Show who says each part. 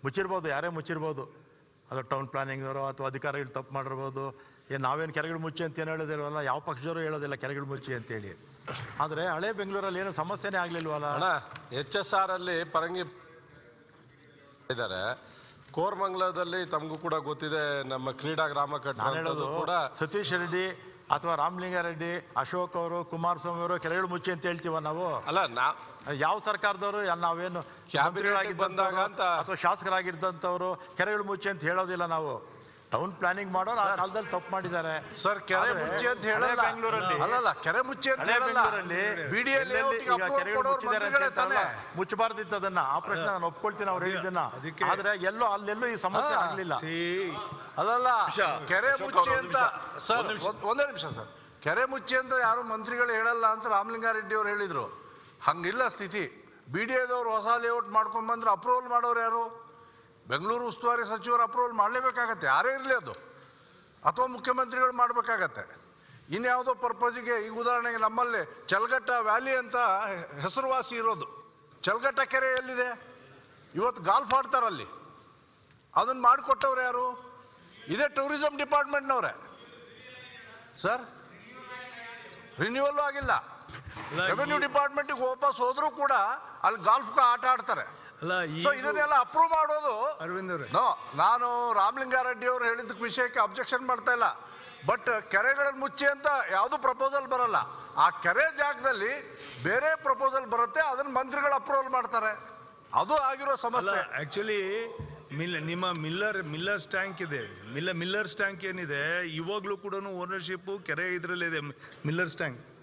Speaker 1: ಮುಚ್ಚಿರ್ಬೋದು ಯಾರೇ ಮುಚ್ಚಿರ್ಬೋದು ಅದು ಟೌನ್ ಪ್ಲಾನಿಂಗ್ನವರು ಅಥವಾ ಅಧಿಕಾರಿಗಳು ತಪ್ಪು ಮಾಡಿರ್ಬೋದು ಏನು ನಾವೇನು ಕೆರೆಗಳು ಮುಚ್ಚಿ ಅಂತ ಏನು ಹೇಳೋದಿಲ್ವಲ್ಲ ಯಾವ ಪಕ್ಷದವರು ಹೇಳೋದಿಲ್ಲ ಕೆರೆಗಳು ಮುಚ್ಚಿ ಅಂತೇಳಿ ಆದರೆ ಹಳೆ ಬೆಂಗಳೂರಲ್ಲಿ ಏನು ಸಮಸ್ಯೆನೇ ಆಗಲಿಲ್ವಲ್ಲ
Speaker 2: ಅಣ್ಣ ಎಚ್ ಎಸ್ ಆರ್ ಅಲ್ಲಿ ಪರಂಗಿ ಇದ್ದಾರೆ ಕೋರ್ಮಂಗ್ಲದಲ್ಲಿ ತಮಗೂ ಕೂಡ ಗೊತ್ತಿದೆ ನಮ್ಮ ಕ್ರೀಡಾ ಗ್ರಾಮ
Speaker 1: ನಾನು ಹೇಳೋದು
Speaker 2: ಕಟ್ಟಡ ಕೂಡ
Speaker 1: ಸತೀಶ್ ರೆಡ್ಡಿ ಅಥವಾ ರಾಮಲಿಂಗಾರೆಡ್ಡಿ ಅಶೋಕ್ ಅವರು ಕುಮಾರಸ್ವಾಮಿ ಅವರು ಕೆರೆಗಳು ಮುಚ್ಚಿ ಅಂತ ಹೇಳ್ತೀವ ನಾವು
Speaker 2: ಅಲ್ಲ ನಾ
Speaker 1: ಯಾವ ಸರ್ಕಾರದವರು ಯಾ- ನಾವೇನು
Speaker 2: ಕ್ಯಾಬಿನೆಟ್ಗೆ
Speaker 1: ಮಂತ್ರಿಗಳಾಗಿದ್ದಂಥವ್ರು
Speaker 2: ಬಂದಾಗ ಅಂತ-
Speaker 1: ಅಥವಾ ಶಾಸಕರಾಗಿದ್ದಂಥವ್ರು ಕೆರೆಗಳು ಮುಚ್ಚಿ ಅಂತ ಹೇಳೋದಿಲ್ಲ ನಾವು ಟೌನ್ ಪ್ಲಾನಿಂಗ್ ಮಾಡೋರು ಆ ಕಾಲದಲ್ಲಿ ತಪ್ಪು ಮಾಡಿದ್ದಾರೆ
Speaker 3: ಸರ್ ಕೆರೆ
Speaker 1: ಆದ್ರೆ
Speaker 3: ಮುಚ್ಚಿ ಅಂತ
Speaker 1: ಹಳೆ
Speaker 3: ಹೇಳಲ್ಲ
Speaker 1: ಬೆಂಗಳೂರಲ್ಲಿ
Speaker 3: ಅಲ್ಲಲ್ಲ ಕೆರೆ ಮುಚ್ಚಿ ಅಂತ
Speaker 1: ಹಳೆ
Speaker 3: ಹೇಳಲ್ಲ
Speaker 1: ಬೆಂಗಳೂರಲ್ಲಿ
Speaker 3: ಬಿಡಿಎ
Speaker 1: ಎಲ್ಲೆಲ್ಲಿ ಈಗ ಕೆರೆಗಳು ಮುಚ್ಚಿದ್ದಾರೆ ಅಂತ ಹೇಳ್ತಾರಲ್ಲ, ಮುಚ್ಚಬಾರ್ದಿತ್ತು ಅದನ್ನ ಆ ಪ್ರಶ್ನೆ ನಾನು ಒಪ್ಕೊಳ್ತೀನಿ ಅವ್ರು ಹೇಳಿದ್ದನ್ನ
Speaker 4: ಅದಕ್ಕೆ-
Speaker 1: ಆದ್ರೆ ಎಲ್ಲೋ ಅಲ್ಲೆಲ್ಲೂ ಈ ಸಮಸ್ಯೆ
Speaker 3: ಹಾ.
Speaker 1: ಆಗ್ಲಿಲ್ಲ
Speaker 3: ಅಲ್ಲಲ್ಲ ಕೆರೆ
Speaker 4: ಅಶೋಕ್
Speaker 3: ಮುಚ್ಚಿ
Speaker 4: ಅವ್ರೆ,
Speaker 3: ಅಂತ
Speaker 4: ಒಂದ್
Speaker 3: ಸರ್
Speaker 4: ನಿಮಿಷ.
Speaker 3: ಒಂದ್- ಒಂದೇ ನಿಮಿಷ ಸರ್ ಕೆರೆ ಮುಚ್ಚಿ ಅಂತ ಯಾರು ಮಂತ್ರಿಗಳು ಹೇಳಲ್ಲ ಅಂತ ರಾಮಲಿಂಗಾರೆಡ್ಡಿ ಅವರು ಹೇಳಿದ್ರು ಹಂಗಿಲ್ಲ ಸ್ಥಿತಿ ಬಿ ಡಿ ಎದವ್ರು ಹೊಸ ಲೇಔಟ್ ಮಾಡ್ಕೊಂಡ್ ಬಂದ್ರೆ ಅಪ್ರೂವಲ್ ಮಾಡೋರು ಯಾರು ಬೆಂಗಳೂರು ಉಸ್ತುವಾರಿ ಸಚಿವರು ಅಪ್ರೂವಲ್ ಮಾಡಲೇಬೇಕಾಗತ್ತೆ ಯಾರೇ ಇರಲಿ ಅದು ಅಥವಾ ಮುಖ್ಯಮಂತ್ರಿಗಳು ಮಾಡಬೇಕಾಗತ್ತೆ ಇನ್ಯಾವುದೋ ಪರ್ಪಸ್ಗೆ ಈಗ ಉದಾಹರಣೆಗೆ ನಮ್ಮಲ್ಲಿ ಚಲ್ಗಟ್ಟ ವ್ಯಾಲಿ ಅಂತ ಹೆಸರುವಾಸಿ ಇರೋದು ಚಲ್ಗಟ್ಟ ಕೆರೆ ಎಲ್ಲಿದೆ ಇವತ್ತು ಗಾಲ್ಫ್ ಆಡ್ತಾರಲ್ಲಿ ಅದನ್ನ ಮಾಡಿಕೊಟ್ಟವ್ರು ಯಾರು ಇದೇ ಟೂರಿಸಂ ಡಿಪಾರ್ಟ್ಮೆಂಟ್ನವ್ರೆ ಸರ್ ರಿನ್ಯೂವಲ್ ಆಗಿಲ್ಲ
Speaker 4: ಅಲ್ಲ,
Speaker 3: ರೆವೆನ್ಯೂ
Speaker 4: ಈ-
Speaker 3: ಡಿಪಾರ್ಟ್ಮೆಂಟ್ಗೆ ವಾಪಸ್ ಹೋದ್ರು ಕೂಡ ಅಲ್ಲಿ ಗಾಲ್ಫ್ ಆಟ ಆಡ್ತಾರೆ
Speaker 4: ಅಲ್ಲ
Speaker 3: ಸೊ
Speaker 4: ಈ
Speaker 3: ಇದನ್ನೆಲ್ಲ ಅಪ್ರೂವ್ ಮಾಡೋದು
Speaker 4: ಅರವಿಂದ್ ಅವ್ರೆ.
Speaker 3: ನೋ ನಾನು ರಾಮಲಿಂಗಾರೆಡ್ಡಿ ಅವರು ಹೇಳಿದ ವಿಷಯಕ್ಕೆ ಅಬ್ಜೆಕ್ಷನ್ ಮಾಡ್ತಾ ಇಲ್ಲ ಬಟ್ ಕೆರೆಗಳನ್ನು ಮುಚ್ಚಿ ಅಂತ ಯಾವುದು ಪ್ರಪೋಸಲ್ ಬರಲ್ಲ ಆ ಕೆರೆ ಜಾಗದಲ್ಲಿ ಬೇರೆ ಪ್ರಪೋಸಲ್ ಬರುತ್ತೆ ಅದನ್ನ ಮಂತ್ರಿಗಳು ಅಪ್ರೂವಲ್ ಮಾಡ್ತಾರೆ ಅದು ಆಗಿರೋ
Speaker 4: ಅಲ್ಲ
Speaker 3: ಸಮಸ್ಯೆ
Speaker 4: ಆಕ್ಚುಲಿ ಮಿಲ್ ನಿಮ್ಮ ಮಿಲ್ಲರ್ ಮಿಲ್ಲರ್ಸ್ ಟ್ಯಾಂಕ್ ಇದೆ ಮಿಲ್ಲ ಮಿಲ್ಲರ್ಸ್ ಟ್ಯಾಂಕ್ ಏನಿದೆ ಇವಾಗ್ಲೂ ಕೂಡ ಓನರ್ಶಿಪ್ ಕೆರೆ ಇದ್ರಲ್ಲಿದೆ ಮಿಲ್ಲರ್ಸ್ ಟ್ಯಾಂಕ್